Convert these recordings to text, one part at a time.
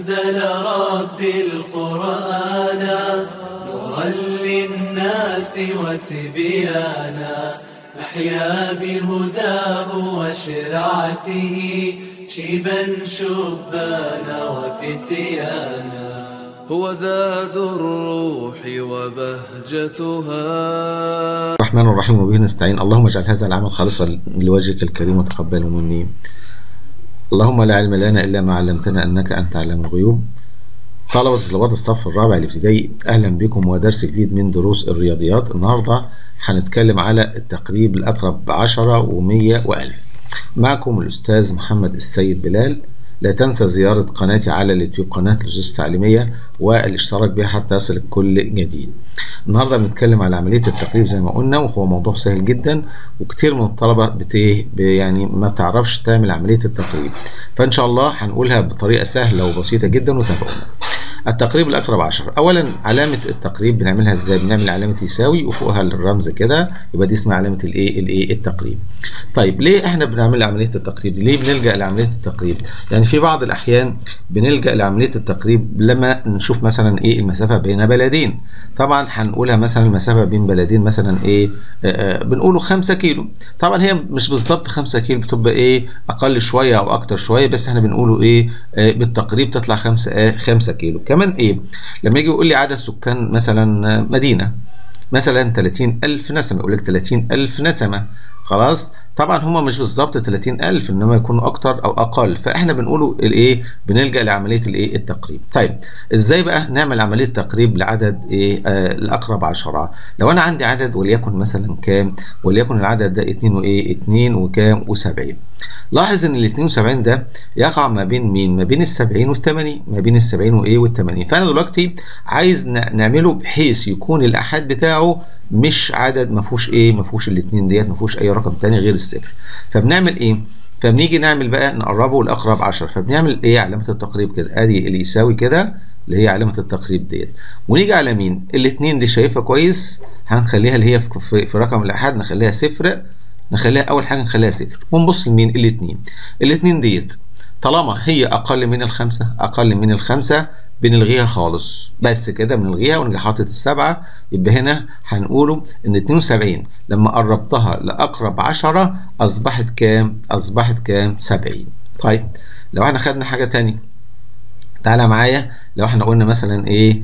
أنزل ربي القرآن نورا للناس وتبيانا نحيا بهداه وشرعته شيبا شبانا وفتيانا هو زاد الروح وبهجتها الرحمن الرحيم وبه نستعين اللهم اجعل هذا العمل خالصا لوجهك الكريم وتقبله مني اللهم لا علم لنا إلا ما علمتنا أنك أنت علام الغيوب طلبة طلبات الصف الرابع الابتدائي أهلا بكم ودرس جديد من دروس الرياضيات النهاردة هنتكلم على التقريب الأقرب بعشرة ومية وألف معكم الأستاذ محمد السيد بلال لا تنسى زيارة قناتي على اليوتيوب قناة لجوز تعليمية والاشتراك بها حتى يصلك كل جديد النهاردة بنتكلم على عملية التقريب زي ما قلنا وهو موضوع سهل جدا وكتير من الطلبة بت يعني ما بتعرفش تعمل عملية التقريب فإن شاء الله هنقولها بطريقة سهلة وبسيطة جدا وتابعونا التقريب الأقرب عشر أولا علامة التقريب بنعملها إزاي بنعمل علامة يساوي وفوقها الرمز كده يبقى دي اسمها علامة الإيه الإيه التقريب طيب ليه إحنا بنعمل عملية التقريب ليه بنلجأ لعملية التقريب يعني في بعض الأحيان بنلجأ لعملية التقريب لما نشوف مثلا إيه المسافة بين بلدين طبعا هنقولها مثلا المسافة بين بلدين مثلا إيه آه بنقوله 5 كيلو طبعا هي مش بالظبط 5 كيلو بتبقى إيه أقل شوية أو أكتر شوية بس إحنا بنقوله إيه آه بالتقريب تطلع 5 آه 5 كيلو كمان ايه لما يجي يقول لي عدد سكان مثلا مدينة مثلا 30000 نسمة يقول لك 30000 نسمة خلاص طبعا هما مش بالظبط 30000 انما يكونوا اكتر او اقل فاحنا بنقوله الايه بنلجا لعمليه الايه التقريب طيب ازاي بقى نعمل عمليه تقريب لعدد ايه آه الاقرب عشرة لو انا عندي عدد وليكن مثلا كام وليكن العدد ده 2 وايه 2 وكام و70 لاحظ ان ال 72 ده يقع ما بين مين ما بين ال 70 وال 80 ما بين ال 70 وايه وال 80 فانا دلوقتي عايز نعمله بحيث يكون الاحاد بتاعه مش عدد ما فيهوش ايه ما فيهوش الاثنين ديت ما فيهوش اي رقم تاني غير الصفر فبنعمل ايه فبنيجي نعمل بقى نقربه لاقرب 10 فبنعمل ايه علامه التقريب كده ادي اللي يساوي كده اللي هي علامه التقريب ديت ونيجي على مين الاثنين دي شايفها كويس هنخليها اللي هي في, في رقم الاحاد نخليها صفر نخليها اول حاجه نخليها صفر ونبص لمين الاثنين الاثنين ديت طالما هي اقل من الخمسه اقل من الخمسه بنلغيها خالص بس كده بنلغيها ونجي حاطط السبعة يبقى هنا هنقوله ان 72 لما قربتها لأقرب 10 أصبحت كام؟ أصبحت كام؟ 70 طيب لو احنا خدنا حاجة تانية تعالى معايا لو احنا قلنا مثلا ايه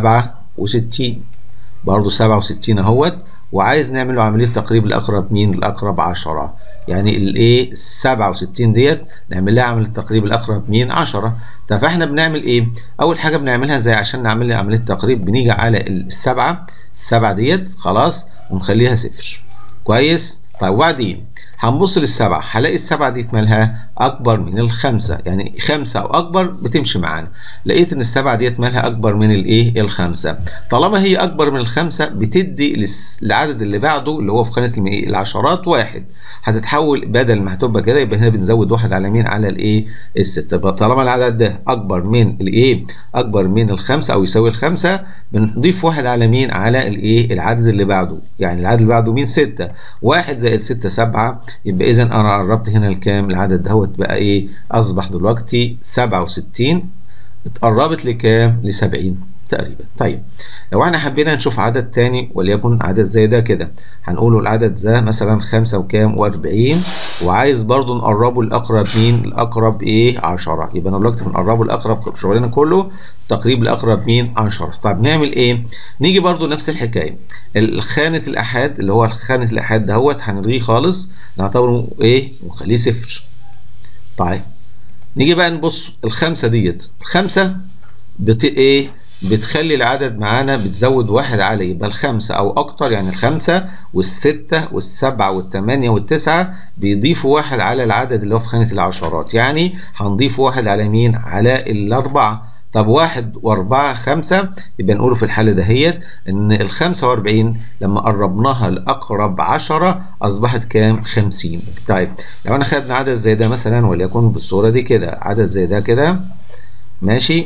67 برضه 67 اهوت وعايز نعمل له عملية تقريب لأقرب مين؟ لأقرب 10 يعني الايه 67 ديت نعمل لها عمليه تقريب الاقرب مين 10 طب فاحنا بنعمل ايه اول حاجه بنعملها زي عشان نعمل لها عمليه تقريب بنيجي على السبعه السبعه ديت خلاص ونخليها صفر كويس طيب وبعدين هنبص للسبعة هلاقي السبعة دي مالها أكبر من الخمسة يعني خمسة أو أكبر بتمشي معانا لقيت إن السبعة ديت مالها أكبر من الإيه الخمسة طالما هي أكبر من الخمسة بتدي للعدد اللي بعده اللي هو في خانة العشرات واحد هتتحول بدل ما هتبقى كده يبقى هنا بنزود واحد على مين على الإيه الستة طالما العدد ده أكبر من الإيه أكبر من الخمسة أو يساوي الخمسة بنضيف واحد على مين على الإيه العدد اللي بعده يعني العدد اللي بعده مين ستة واحد زائد ستة سبعة يبقى اذا انا قربت هنا الكام العدد دهوت بقى ايه اصبح دلوقتي 67 اتقربت لكام ل 70 تقريبا طيب لو احنا حبينا نشوف عدد تاني وليكن عدد زي ده كده هنقوله العدد ده مثلا خمسة وكام واربعين وعايز برضو نقربه الاقرب مين الاقرب ايه عشرة يبقى انا دلوقتي بنقربه الاقرب شغلنا كله تقريب الاقرب مين عشرة طب نعمل ايه نيجي برضو نفس الحكاية الخانة الاحاد اللي هو خانة الاحاد دهوت هنلغيه خالص نعتبره ايه ونخليه صفر طيب نيجي بقى نبص الخمسة ديت الخمسة بت ايه بتخلي العدد معانا بتزود واحد عليه يبقى الخمسة أو أكتر يعني الخمسة والستة والسبعة والثمانية والتسعة بيضيفوا واحد على العدد اللي هو في خانة العشرات يعني هنضيف واحد على مين؟ على الأربعة طب واحد وأربعة خمسة يبقى نقوله في الحالة دهيت إن الخمسة وأربعين لما قربناها لأقرب عشرة أصبحت كام؟ خمسين طيب لو أنا خدنا عدد زي ده مثلا وليكن بالصورة دي كده عدد زي ده كده ماشي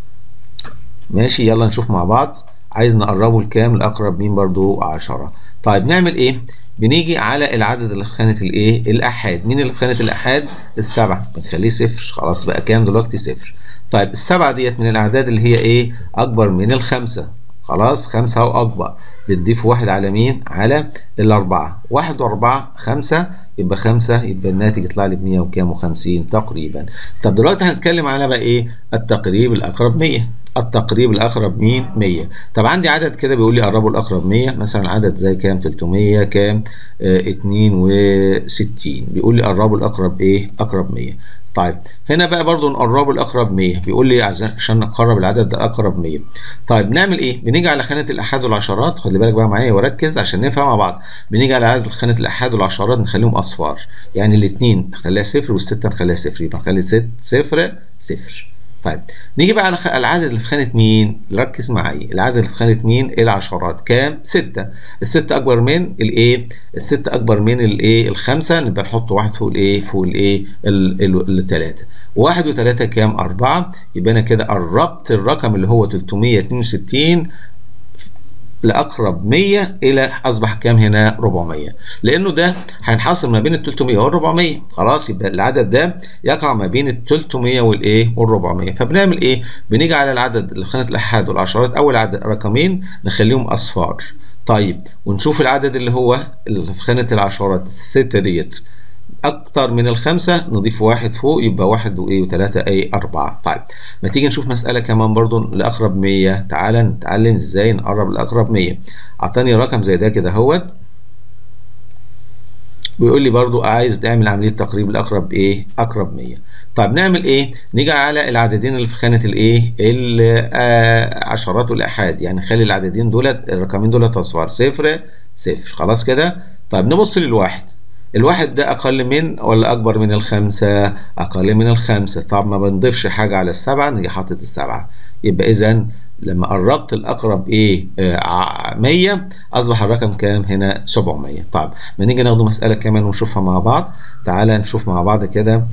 ماشي يلا نشوف مع بعض عايز نقربه لكام الأقرب مين برضو عشرة طيب نعمل إيه؟ بنيجي على العدد اللي في خانة الإيه؟ الأحاد مين اللي في خانة الأحاد؟ السبعة بنخليه صفر خلاص بقى كام دلوقتي صفر طيب السبعة ديت من الأعداد اللي هي إيه أكبر من الخمسة خلاص خمسة أو أكبر بنضيف واحد على مين على الأربعة واحد وأربعة خمسة يبقى خمسة يبقى الناتج يطلع لي بمية وكام وخمسين تقريبا طب دلوقتي هنتكلم على بقى إيه التقريب الأقرب مية التقريب الأقرب مين 100 طب عندي عدد كده بيقول لي قربوا الأقرب 100 مثلا عدد زي كام 300 كام آه 62 بيقول لي قربوا الأقرب إيه أقرب 100 طيب هنا بقى برضو نقربه الأقرب 100 بيقول لي عشان نقرب العدد ده أقرب 100 طيب نعمل إيه بنيجي على خانة الأحاد والعشرات خلي بالك بقى معايا وركز عشان نفهم مع بعض بنيجي على عدد خانة الأحاد والعشرات نخليهم أصفار يعني الاثنين نخليها صفر والستة نخليها صفر يبقى نخلي ست صفر صفر طيب نيجي بقى على العدد اللي في خانة مين؟ ركز معايا، العدد اللي في خانة مين؟ العشرات، كام؟ ستة، الستة أكبر من الإيه؟ الستة أكبر من الإيه؟ الخمسة نبقى نحط واحد فوق الإيه؟ فوق الإيه؟ التلاتة. واحد وتلاتة كام؟ أربعة، يبقى أنا كده قربت الرقم اللي هو 362 لاقرب 100 الى اصبح كام هنا 400 لانه ده هينحصر ما بين ال 300 وال 400 خلاص يبقى العدد ده يقع ما بين ال 300 والايه وال 400 فبنعمل ايه بنيجي على العدد اللي في خانه الاحاد والعشرات اول عدد رقمين نخليهم اصفار طيب ونشوف العدد اللي هو اللي في خانه العشرات السته ديت أكتر من الخمسة نضيف واحد فوق يبقى واحد وإيه وتلاتة أي أربعة طيب ما تيجي نشوف مسألة كمان برضو لأقرب مية تعالى نتعلم إزاي نقرب لأقرب مية أعطاني رقم زي ده كده هوت ويقول لي برضو عايز تعمل عملية تقريب لأقرب إيه أقرب مية طيب نعمل ايه نيجي على العددين اللي في خانه الايه العشرات والاحاد يعني نخلي العددين دولت الرقمين دولت اصفار صفر صفر خلاص كده طيب نبص للواحد الواحد ده أقل من ولا أكبر من الخمسة؟ أقل من الخمسة، طب ما بنضيفش حاجة على السبعة نيجي حاطط السبعة، يبقى إذا لما قربت الأقرب إيه؟ آه 100 أصبح الرقم كام هنا؟ 700، طيب ما نيجي ناخد مسألة كمان ونشوفها مع بعض، تعالى نشوف مع بعض كده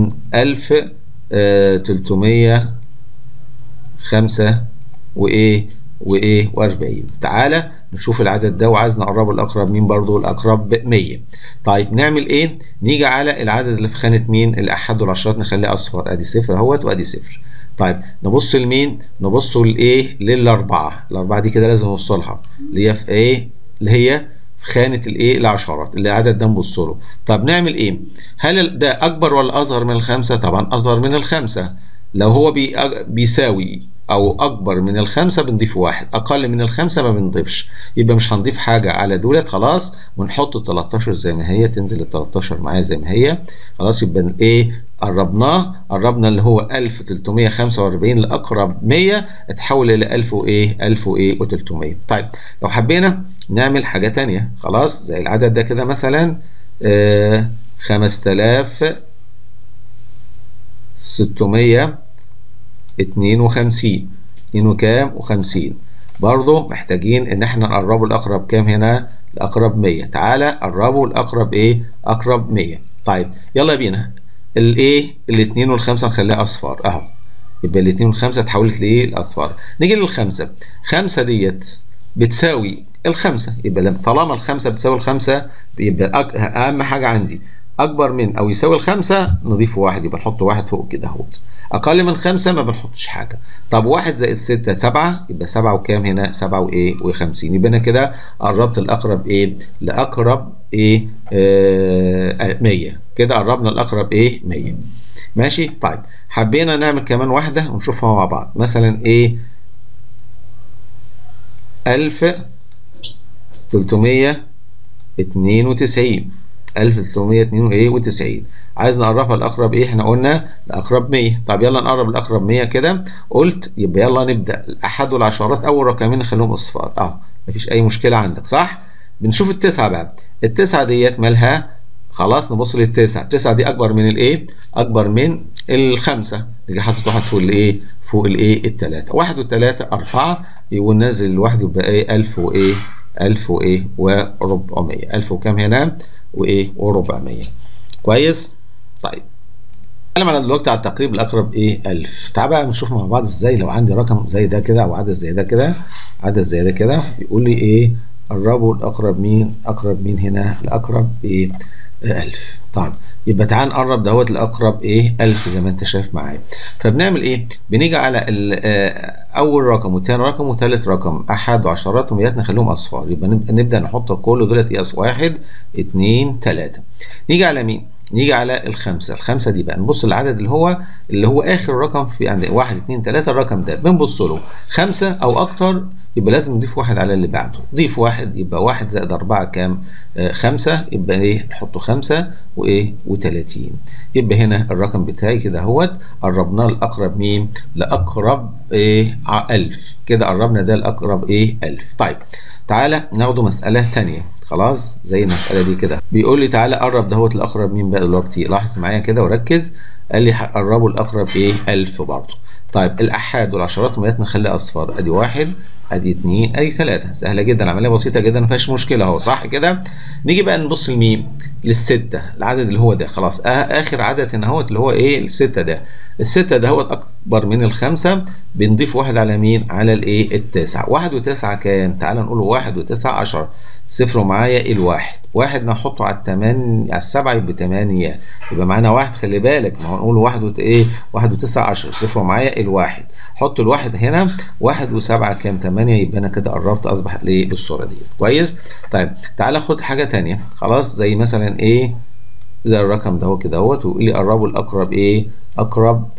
1300 خمسة وإيه؟ وإيه؟ و40 تعالى نشوف العدد ده وعايز نقربه الأقرب مين برضو الأقرب 100 طيب نعمل إيه؟ نيجي على العدد اللي في خانة مين؟ الأحد والعشرات نخليه أصفر أدي صفر أهوت وأدي صفر طيب نبص لمين؟ نبص لإيه؟ للأربعة الأربعة دي كده لازم نبص لها اللي هي في إيه؟ اللي هي في خانة الإيه؟ العشرات اللي العدد ده نبص له طب نعمل إيه؟ هل ده أكبر ولا أصغر من الخمسة؟ طبعا أصغر من الخمسة لو هو بي بيساوي او اكبر من الخمسه بنضيف واحد اقل من الخمسه ما بنضيفش يبقى مش هنضيف حاجه على دولت خلاص ونحط ال 13 زي ما هي تنزل ال 13 معايا زي ما هي خلاص يبقى ايه قربناه قربنا اللي هو 1345 لاقرب 100 اتحول الى 1000 وايه 1000 وايه و300 طيب لو حبينا نعمل حاجه ثانيه خلاص زي العدد ده كده مثلا آه 5000 600 اتنين وخمسين اتنين وكام وخمسين برضو محتاجين ان احنا نقربه الاقرب كام هنا الاقرب مية تعالى قربه الاقرب ايه اقرب مية طيب يلا بينا الايه الاتنين والخمسة نخليها اصفار اهو يبقى الاتنين والخمسة اتحولت لايه الاصفار نيجي للخمسة خمسة ديت بتساوي الخمسة يبقى لما طالما الخمسة بتساوي الخمسة يبقى أك... اهم حاجة عندي اكبر من او يساوي الخمسة نضيف واحد يبقى نحط واحد فوق كده اهوت اقل من خمسة ما بنحطش حاجة طب واحد زائد ستة سبعة يبقى سبعة وكام هنا سبعة وايه وخمسين يبقى انا كده قربت الاقرب ايه لاقرب ايه آه مية كده قربنا الاقرب ايه مية ماشي طيب حبينا نعمل كمان واحدة ونشوفها مع بعض مثلا ايه ألف تلتمية اتنين وتسعين 1392 عايز نقربها الاقرب ايه احنا قلنا الاقرب 100 طب يلا نقرب الاقرب 100 كده قلت يبقى يلا نبدا الاحاد والعشرات اول رقمين نخليهم اصفار اه مفيش اي مشكله عندك صح بنشوف التسعه بقى التسعه ديت مالها خلاص نبص للتسعه التسعه دي اكبر من الايه اكبر من الخمسه نيجي حاطط واحد فوق الايه فوق الايه الثلاثه واحد والثلاثه اربعه وننزل الواحد يبقى ايه 1000 وايه 1000 وايه و400 1000 وكام هنا وايه و400 كويس طيب نتكلم على دلوقتي على التقريب الاقرب ايه 1000 تعال بقى نشوف مع بعض ازاي لو عندي رقم زي ده كده او عدد زي ده كده عدد زي ده كده بيقول لي ايه قربوا الاقرب مين اقرب مين هنا الاقرب ايه 1000 طيب يبقى تعال نقرب دهوت الاقرب ايه 1000 زي ما انت شايف معايا فبنعمل ايه بنيجي على ال- آه، اول رقم وثاني رقم وثالث رقم احد وعشرات ومئات نخليهم اصفار يبقى نبدا نبدا نحط كل دولت ايه أص- واحد اثنين ثلاثه نيجي على مين نيجي على الخمسة الخمسة دي بقى نبص العدد اللي هو اللي هو آخر رقم في عند واحد اتنين تلاتة الرقم ده بنبص له خمسة أو أكتر يبقى لازم نضيف واحد على اللي بعده ضيف واحد يبقى واحد زائد أربعة كام آه خمسة يبقى إيه نحطه خمسة وإيه وتلاتين يبقى هنا الرقم بتاعي كده اهوت قربناه لأقرب مين لأقرب إيه ع- ألف كده قربنا ده لأقرب إيه ألف طيب تعالى ناخده مسألة تانية خلاص زي المسألة دي كده بيقول لي تعالى قرب دهوت الأقرب مين بقى دلوقتي لاحظ معايا كده وركز قال لي قربوا الأقرب إيه 1000 برضه طيب الأحاد والعشرات والمئات نخليها أصفار أدي واحد أدي اتنين أدي تلاتة سهلة جدا عملية بسيطة جدا ما فيهاش مشكلة أهو صح كده نيجي بقى نبص لمين للستة العدد اللي هو ده خلاص آه آخر عدد هنا اهوت اللي هو إيه الستة ده الستة ده هو أكبر من الخمسة بنضيف واحد على مين على الإيه التاسع واحد وتسعة كام تعال نقول واحد وتسعة عشرة صفر معايا الواحد واحد نحطه على التمانية على السبعة يبقى تمانية يبقى معانا واحد خلي بالك ما هو نقول واحد وت... ايه واحد وتسعة عشرة صفر معايا الواحد حط الواحد هنا واحد وسبعة كام تمانية يبقى انا كده قربت اصبح ليه بالصورة دي كويس طيب تعالى خد حاجة تانية خلاص زي مثلا ايه زي الرقم ده هو كده اهوت ويقول لي قربوا الاقرب ايه اقرب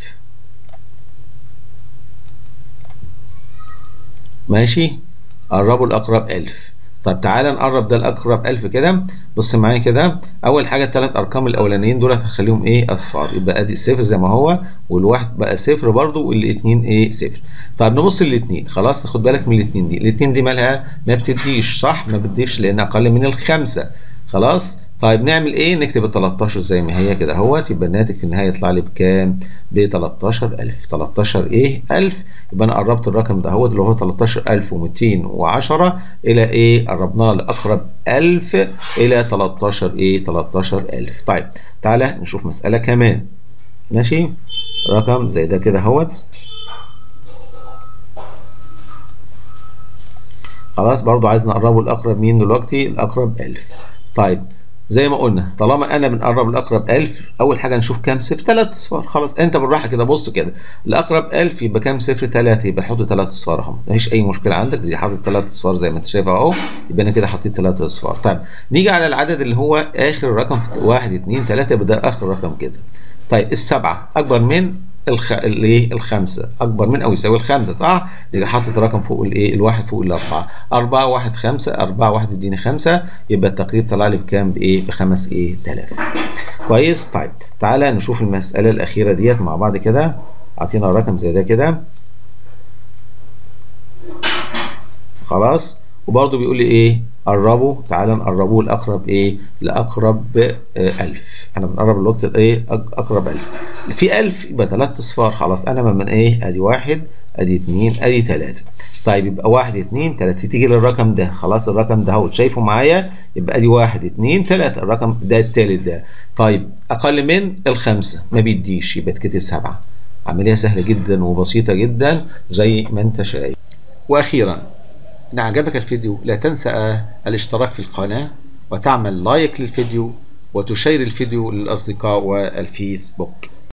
ماشي قربوا الأقرب ألف طب تعالى نقرب ده الأقرب ألف كده بص معايا كده أول حاجة الثلاث أرقام الأولانيين دول هنخليهم إيه أصفار يبقى أدي صفر زي ما هو والواحد بقى صفر برضو والاتنين إيه صفر طب نبص للاتنين خلاص خد بالك من الاتنين دي الاتنين دي مالها ما بتديش صح ما بتضيفش لأنها أقل من الخمسة خلاص طيب نعمل ايه نكتب ال 13 زي ما هي كده اهوت يبقى الناتج في النهايه يطلع لي بكام ب 13000 13 ايه 1000 يبقى انا قربت الرقم ده اهوت اللي هو 13210 الى ايه قربناه لاقرب 1000 الى 13 ايه 13000 طيب تعالى نشوف مساله كمان ماشي رقم زي ده كده اهوت خلاص برضو عايز نقربه الاقرب مين دلوقتي الاقرب 1000 طيب زي ما قلنا طالما انا بنقرب الاقرب 1000 اول حاجه نشوف كام صفر 3 اصفار خلاص انت بالراحه كده بص كده الاقرب 1000 يبقى كام صفر 3 يبقى حط 3 اصفار اهو مفيش اي مشكله عندك دي حاطط 3 اصفار زي ما انت شايف اهو يبقى انا كده حطيت 3 اصفار طيب نيجي على العدد اللي هو اخر رقم 1 2 3 يبقى ده اخر رقم كده طيب السبعه اكبر من الخ... الايه الخمسه اكبر من او يساوي الخمسه صح؟ يبقى حاطط رقم فوق الايه الواحد فوق الاربعه 4 1 5 4 1 يديني 5 يبقى التقريب طلع لي بكام بايه بخمس ايه 3000 كويس طيب تعالى نشوف المساله الاخيره ديت مع بعض كده اعطينا رقم زي ده كده خلاص وبرضه بيقول لي ايه قربوا تعالى نقربوه لاقرب ايه لاقرب آه ألف انا بنقرب الوقت ايه اقرب ألف في ألف يبقى ثلاث اصفار خلاص انا من ايه ادي واحد ادي اتنين ادي تلاتة طيب يبقى واحد اتنين تلاتة تيجي للرقم ده خلاص الرقم ده اهو شايفه معايا يبقى ادي واحد اتنين تلاتة الرقم ده التالت ده طيب اقل من الخمسة ما بيديش يبقى تكتب سبعة عملية سهلة جدا وبسيطة جدا زي ما انت شايف واخيرا إن عجبك الفيديو لا تنسى الاشتراك في القناة وتعمل لايك للفيديو وتشير الفيديو للأصدقاء والفيسبوك